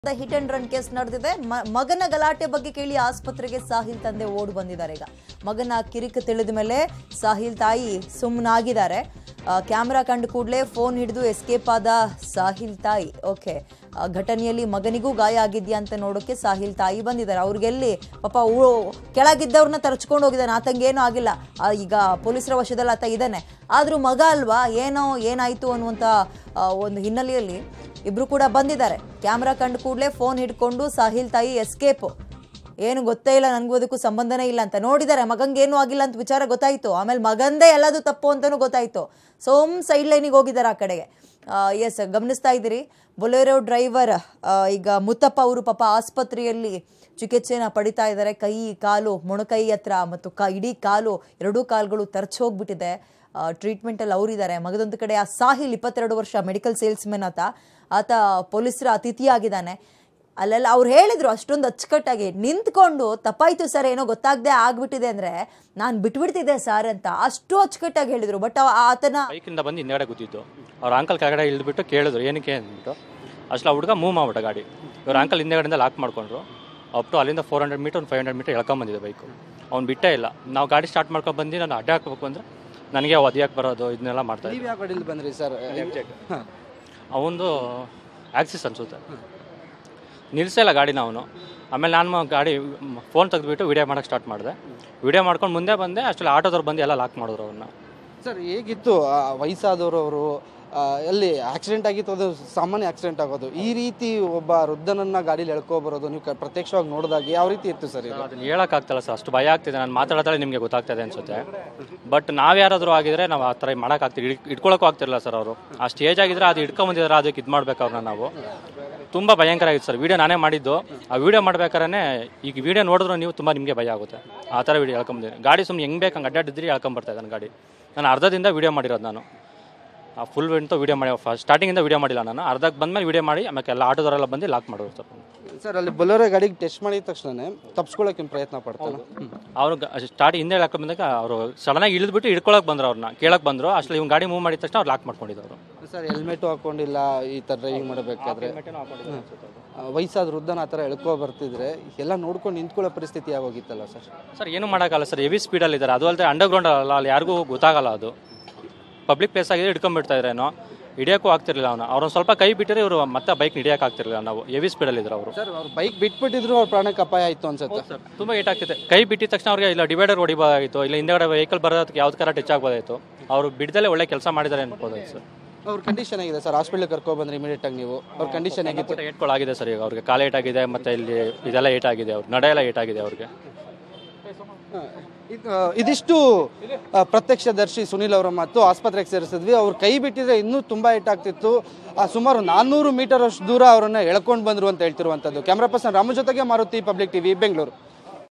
hit and run case ನಡೆದಿದೆ ಮ- ಮಗನ ಗಲಾಟೆ ಬಗ್ಗೆ ಕೇಳಿ ಆಸ್ಪತ್ರೆಗೆ ಸಾಹಿಲ್ ತಂದೆ ಓಡ್ ಬಂದಿದ್ದಾರೆ ಈಗ ಮಗನ ಕಿರಿಕ್ ತಿಳಿದ ಮೇಲೆ ಸಾಹಿಲ್ ತಾಯಿ ಸುಮ್ಮನಾಗಿದ್ದಾರೆ ಕ್ಯಾಮ್ರಾ ಕಂಡ ಕೂಡಲೇ ಫೋನ್ ಹಿಡಿದು ಎಸ್ಕೇಪ್ ಆದ ಸಾಹಿಲ್ ತಾಯಿ ಓಕೆ ಘಟನೆಯಲ್ಲಿ ಮಗನಿಗೂ ಗಾಯ ಆಗಿದ್ಯಾ ಅಂತ ನೋಡೋಕೆ ಸಾಹಿಲ್ ತಾಯಿ ಬಂದಿದ್ದಾರೆ ಅವ್ರಿಗೆಲ್ಲಿ ಪಾಪ ಊ- ಕೆಳಗಿದ್ದವ್ರನ್ನ ತರಚ್ಕೊಂಡು ಹೋಗಿದ್ದಾನೆ ಆತಂಗೇನೂ ಆಗಿಲ್ಲ ಆ, ಈಗ ಪೊಲೀಸರ ವಶದಲ್ಲಿ ಆತ ಇದ್ದಾನೆ ಆದ್ರೂ ಮಗ ಅಲ್ವಾ ಏನೋ ಏನಾಯ್ತು ಅನ್ನುವಂಥ ಆ, ಒಂದು ಹಿನ್ನೆಲೆಯಲ್ಲಿ ಇಬ್ರು ಕೂಡ ಬಂದಿದ್ದಾರೆ ಕ್ಯಾಮ್ರಾ ಕಂಡ ಕೂಡಲೇ ಫೋನ್ ಹಿಡ್ಕೊಂಡು ಸಾಹಿಲ್ ತಾಯಿ ಎಸ್ಕೇಪ್ ಏನು ಗೊತ್ತೇ ಇಲ್ಲ ನನಗೂ ಅದಕ್ಕೂ ಸಂಬಂಧನೇ ಇಲ್ಲ ಅಂತ ನೋಡಿದ್ದಾರೆ ಮಗಂಗೆ ಏನೂ ಆಗಿಲ್ಲ ಅಂತ ವಿಚಾರ ಗೊತ್ತಾಯ್ತು ಆಮೇಲೆ ಮಗಂದೇ ಎಲ್ಲದು ತಪ್ಪು ಅಂತಲೂ ಗೊತ್ತಾಯ್ತು ಸೋಮ್ ಸೈಡ್ ಲೈನಿಗೆ ಹೋಗಿದ್ದಾರೆ ಆ ಕಡೆಗೆ ಎಸ್ ಗಮನಿಸ್ತಾ ಇದ್ದೀರಿ ಬೊಲೆರೋ ಡ್ರೈವರ್ ಈಗ ಮುತ್ತಪ್ಪ ಅವರು ಪಾಪ ಆಸ್ಪತ್ರೆಯಲ್ಲಿ ಚಿಕಿತ್ಸೆನ ಪಡಿತಾ ಇದ್ದಾರೆ ಕೈ ಕಾಲು ಮೊಣಕೈ ಹತ್ರ ಮತ್ತು ಕ ಇಡೀ ಕಾಲು ಎರಡೂ ಕಾಲುಗಳು ತರ್ಚ್ ಹೋಗ್ಬಿಟ್ಟಿದೆ ಟ್ರೀಟ್ಮೆಂಟಲ್ಲಿ ಅವರಿದ್ದಾರೆ ಮಗದೊಂದು ಕಡೆ ಆ ಸಾಹಿಲ್ ಇಪ್ಪತ್ತೆರಡು ವರ್ಷ ಮೆಡಿಕಲ್ ಸೇಲ್ಸ್ಮೆನ್ ಆತ ಆತ ಪೊಲೀಸರ ಅತಿಥಿಯಾಗಿದ್ದಾನೆ ಅಲ್ಲೆಲ್ಲ ಅವ್ರು ಹೇಳಿದ್ರು ಅಷ್ಟೊಂದು ಅಚ್ಚುಕಟ್ಟಾಗಿ ನಿಂತ್ಕೊಂಡು ತಪ್ಪಾಯ್ತು ಸರ್ ಏನೋ ಗೊತ್ತಾಗದೆ ಆಗ್ಬಿಟ್ಟಿದೆ ಅಂದ್ರೆ ನಾನು ಬಿಟ್ಬಿಡ್ತಿದ್ದೆ ಸರ್ ಅಂತ ಅಷ್ಟು ಅಚ್ಚುಕಟ್ಟಾಗಿ ಹೇಳಿದ್ರು ಬಟ್ ಆತನ ಬೈಕಿಂದ ಬಂದು ಹಿಂದೆಗಡೆ ಕೂತಿದ್ದು ಅವ್ರ ಅಂಕಲ್ ಕೆಳಗಡೆ ಇಳಿದ್ಬಿಟ್ಟು ಕೇಳಿದ್ರು ಏನಕ್ಕೆ ಅಂದ್ಬಿಟ್ಟು ಅಷ್ಟು ಆ ಹುಡುಗ ಮೂವ್ ಮಾಡ್ಬಿಟ್ಟ ಗಾಡಿ ಇವ್ರ ಅಂಕಲ್ ಹಿಂದೆಗಡೆಯಿಂದ ಲಾಕ್ ಮಾಡ್ಕೊಂಡ್ರು ಅಪ್ ಟು ಅಲ್ಲಿಂದ ಫೋರ್ ಹಂಡ್ರೆಡ್ ಮೀಟರ್ ಒಂದು ಫೈವ್ ಹಂಡ್ರೆಡ್ ಮೀಟರ್ ಎಳ್ಕೊಂಬಂದಿದೆ ಬೈಕು ಅವ್ನು ಬಿಟ್ಟೇ ಇಲ್ಲ ನಾವು ಗಾಡಿ ಸ್ಟಾರ್ಟ್ ಮಾಡ್ಕೊಂಡು ಬಂದು ನಾನು ಅಡ್ಡ ಹಾಕ್ಬೇಕು ಅಂದ್ರೆ ನನಗೆ ಒದಿಯಕ್ಕೆ ಬರೋದು ಇದನ್ನೆಲ್ಲ ಮಾಡ್ತಾ ನೀವು ಯಾವ ಗಾಡಿಲಿ ಬಂದ್ರಿ ಸರ್ ಹಾಂ ಅವನು ಆಕ್ಸಿಸ್ ಅನ್ಸುತ್ತೆ ನಿಲ್ಲಿಸಿಲ್ಲ ಗಾಡಿನ ಅವನು ಆಮೇಲೆ ನಾನು ಗಾಡಿ ಫೋನ್ ತೆಗೆದುಬಿಟ್ಟು ವಿಡಿಯೋ ಮಾಡೋಕ್ಕೆ ಸ್ಟಾರ್ಟ್ ಮಾಡಿದೆ ವಿಡಿಯೋ ಮಾಡ್ಕೊಂಡು ಮುಂದೆ ಬಂದೆ ಅಷ್ಟರಲ್ಲಿ ಆಟೋದವ್ರು ಬಂದು ಎಲ್ಲ ಲಾಕ್ ಮಾಡಿದ್ರು ಅವನ್ನ ಸರ್ ಹೇಗಿತ್ತು ಆ, ವಯಸ್ಸಾದವರು ಅವರು ಆ, ಎಲ್ಲಿ ಆಕ್ಸಿಡೆಂಟ್ ಆಗಿತ್ತು ಅದು ಸಾಮಾನ್ಯ ಆಕ್ಸಿಡೆಂಟ್ ಆಗೋದು ಈ ರೀತಿ ಒಬ್ಬ ವೃದ್ಧನನ್ನ ಗಾಡೀಲಿ ಎಳ್ಕೊ ಬರೋದು ನೀವು ಕ- ಪ್ರತ್ಯಕ್ಷವಾಗಿ ನೋಡಿದಾಗ ಯಾವ ರೀತಿ ಇತ್ತು ಸರ್ ಇದು ಅದನ್ನ ಹೇಳೋಕ್ಕಾಗ್ತಲ್ಲ ಸರ್ ಅಷ್ಟು ಭಯ ಆಗ್ತಿದೆ ನಾನು ಮಾತಾಡೋದ್ರೆ ನಿಮಗೆ ಗೊತ್ತಾಗ್ತದೆ ಅನ್ಸುತ್ತೆ ಬಟ್ ನಾವು ಯಾರಾದರೂ ಆಗಿದ್ರೆ ನಾವು ಆ ಥರ ಮಾಡೋಕ್ಕಾಗ್ತಿರಿ ಹಿಡ್ ಹಿಡ್ಕೊಳಕ್ಕೂ ಆಗ್ತಿರಲ್ಲ ಸರ್ ಅವರು ಆ ಸ್ಟೇಜ್ ಆಗಿದ್ರೆ ಅದು ಹಿಡ್ಕೊಂಬಂದಿದ್ದಾರೆ ಅದಕ್ಕೆ ಇದು ಮಾಡ್ಬೇಕು ಅವ್ರನ್ನ ನಾವು ತುಂಬ ಭಯಂಕರ ಆಗಿತ್ತು ಸರ್ ವಿಡಿಯೋ ನಾನೇ ಮಾಡಿದ್ದು ಆ ವಿಡಿಯೋ ಮಾಡ್ಬೇಕಾದ್ರೆ ಈಗ ವಿಡಿಯೋ ನೋಡಿದ್ರು ನೀವು ತುಂಬ ನಿಮಗೆ ಭಯ ಆಗುತ್ತೆ ಆ ಥರ ವಿಡಿಯೋ ಹೇಳ್ಕೊಂಬಂದಿದ್ದೀನಿ ಗಾಡಿ ಸುಮ್ಮನೆ ಹೆಂಗೆ ಬೇಕು ಹಂಗೆ ಅಡ್ಡಾಡಿದ್ರಿ ಹೇಳ್ಕೊಂಬರ್ತಾ ಇದ್ದಾನೆ ಗಾಡಿ ನಾನು ಅರ್ಧದಿಂದ ವಿಡಿಯೋ ಮಾಡಿರೋದು ನಾನು ಆ ಫುಲ್ ಅಂತೂ ವಿಡಿಯೋ ಮಾಡಿ ಫಸ್ಟ್ ಸ್ಟಾರ್ಟಿಂಗಿಂದ ವಿಡಿಯೋ ಮಾಡಿಲ್ಲ ನಾನು ಅರ್ಧಕ್ಕೆ ಬಂದಮೇಲೆ ವಿಡಿಯೋ ಮಾಡಿ ಆಮೇಲೆ ಎಲ್ಲ ಆಟೋದವರೆಲ್ಲ ಬಂದು ಲಾಕ್ ಮಾಡೋರು ಸರ್ ಸರ್ ಅಲ್ಲಿ ಬೊಲೋರೆ ಗಾಡಿಗೆ ಟೆಸ್ಟ್ ಮಾಡಿದ ತಕ್ಷಣ ತಪ್ಸ್ಕೊಳಕ್ಕೆ ಪ್ರಯತ್ನ ಪಡ್ತಾನೆ ಅವ್ರು ಸ್ಟಾರ್ಟ್ ಹಿಂದೆ ಹಾಕೊಂಡು ಬಂದಾಗ ಅವರು ಸಡನ್ನಾಗಿ ಇಳಿದ್ಬಿಟ್ಟು ಹಿಡ್ಕೊಳಕ್ ಬಂದ್ರು ಅವ್ರನ್ನ ಕೇಳಕ್ ಬಂದ್ರು ಅಷ್ಟಲ್ಲಿ ಇವ್ನು ಗಾಡಿ ಮೂವ್ ಮಾಡಿದ ತಕ್ಷಣ ಅವ್ರು ಲಾಕ್ ಮಾಡ್ಕೊಂಡಿದ್ದವರು ಸರ್ ಹೆಲ್ಮೆಟು ಹಾಕೊಂಡಿಲ್ಲ ಈ ಥರ ಡ್ರೈವಿಂಗ್ ಮಾಡಬೇಕಾದ್ರೆ ವಯಸ್ಸಾದ ವೃದ್ಧನ ಆ ಥರ ಎಳ್ಕೊ ಬರ್ತಿದ್ರೆ ಎಲ್ಲ ನೋಡ್ಕೊಂಡು ನಿಂತ್ಕೊಳ್ಳೋ ಪರಿಸ್ಥಿತಿ ಆಗೋಗಿತ್ತಲ್ಲ ಸರ್ ಸರ್ ಏನು ಮಾಡೋಕ್ಕಲ್ಲ ಸರ್ ಹೆವಿ ಸ್ಪೀಡಲ್ಲಿ ಇದ್ದಾರೆ ಅದು ಅಲ್ಲದೆ ಅಂಡರ್ಗ್ರೌಂಡ್ ಅಲ್ಲ ಅಲ್ಲಿ ಯಾರಿಗೂ ಗೊತ್ತಾಗಲ್ಲ ಅದು ಪಬ್ಲಿಕ್ ಪ್ಲೇಸ್ ಆಗಿದೆ ಹಿಡ್ಕೊಂಡ್ಬಿಡ್ತಾ ಇದ್ರೇನೋ ಹಿಡಿಯೋಕ್ಕೂ ಆಗ್ತಿರ್ಲಿಲ್ಲ ಅವನು ಅವ್ರೊಂದು ಸ್ವಲ್ಪ ಕೈ ಬಿಟ್ಟರೆ ಇವರು ಮತ್ತೆ ಬೈಕ್ ಹಿಡಿಯೋಕೆ ಆಗ್ತಿರ್ಲಿಲ್ಲ ನಾವು ಹೆವಿ ಸ್ಪೀಡಲ್ಲಿ ಇದ್ರು ಅವರು ಸರ್ ಅವ್ರು ಬೈಕ್ ಬಿಟ್ಬಿಟ್ಟಿದ್ರು ಅವ್ರ ಪ್ರಾಣಕ್ಕೆ ಅಪಾಯ ಆಯಿತು ಅನ್ಸುತ್ತೆ ಸರ್ ತುಂಬ ಏಟ್ ಆಗ್ತಿದೆ ಕೈ ಬಿಟ್ಟಿದ ತಕ್ಷಣ ಅವ್ರಿಗೆ ಇಲ್ಲ ಡಿವೈಡರ್ ಹೊಡಿಬೋದಾಗಿತ್ತು ಇಲ್ಲ ಹಿಂದೆಗಡೆ ವೆಹಿಕಲ್ ಬರೋದಕ್ಕೆ ಯಾವ್ದು ಕರ ಟಚ್ ಆಗ್ಬೋದಾಯಿತು ಅವರು ಬಿಡ್ದಲ್ಲೇ ಒಳ್ಳೆ ಕೆಲಸ ಮಾಡಿದ್ದಾರೆ ಅನ್ಬೋದಾಯ್ತು ಸರ್ ಅವ್ರ ಕಂಡೀಷನ್ ಆಗಿದೆ ಸರ್ ಹಾಸ್ಪಿಟ್ಲ್ ಕರ್ಕೊ ಬಂದ್ರೆ ಇಮಿಡಿಯೇಟ್ ಆಗಿ ನೀವು ಅವ್ರ ಕಂಡೀಷನ್ ಆಗಿತ್ತು ಏಟ್ಗಳಾಗಿದೆ ಸರ್ ಈಗ ಅವ್ರಿಗೆ ಕಾಲ ಏಟಾಗಿದೆ ಮತ್ತೆ ಇಲ್ಲಿ ಇದೆಲ್ಲ ಏಟಾಗಿದೆ ಅವ್ರು ನಡೆ ಎಲ್ಲ ಏಟಾಗಿದೆ ಅವ್ರಿಗೆ ಇದು- ಇದಿಷ್ಟು ಆ, ಪ್ರತ್ಯಕ್ಷದರ್ಶಿ ಸುನಿಲ್ ಅವರ ಮತ್ತು ಆಸ್ಪತ್ರೆಗೆ ಸೇರಿಸಿದ್ವಿ ಅವ್ರು ಕೈ ಬಿಟ್ಟಿದ್ರೆ ಇನ್ನೂ ತುಂಬ ಆಗ್ತಿತ್ತು ಆ, ಸುಮಾರು ನಾನ್ನೂರು ಮೀಟರ್ ಅಷ್ಟು ದೂರ ಅವರನ್ನ ಎಳ್ಕೊಂಡು ಬಂದ್ರು ಅಂತ ಹೇಳ್ತಿರುವಂಥದ್ದು ಕ್ಯಾಮ್ರಾ ಪರ್ಸನ್ ರಾಮು ಜೊತೆಗೆ ಮಾರುತಿ ಪಬ್ಲಿಕ್ ಟಿವಿ ಬೆಂಗಳೂರು